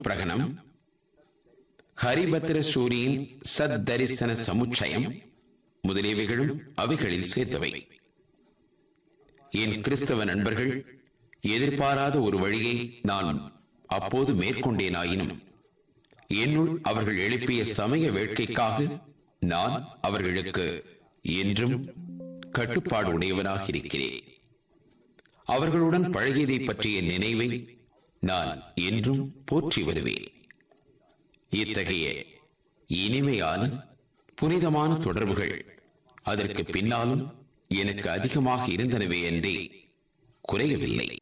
பிரகணம் ஹரிபத்ர சூரியின் சத்தரிசன சமுச்சயம் முதலியவைகளும் அவைகளில் சேர்த்தவை என் கிறிஸ்தவ நண்பர்கள் எதிர்பாராத ஒரு வழியை நான் அப்போது மேற்கொண்டேனாயினும் என்னுள் அவர்கள் எழுப்பிய சமய வேட்கைக்காக நான் அவர்களுக்கு என்றும் கட்டுப்பாடு உடையவனாக இருக்கிறேன் அவர்களுடன் பழகியதை பற்றிய நினைவை நான் என்றும் போற்றி வருவேன் இத்தகைய இனிமையான புனிதமான தொடர்புகள் அதற்கு பின்னாலும் எனக்கு அதிகமாக இருந்தனவே என்றே குறையவில்லை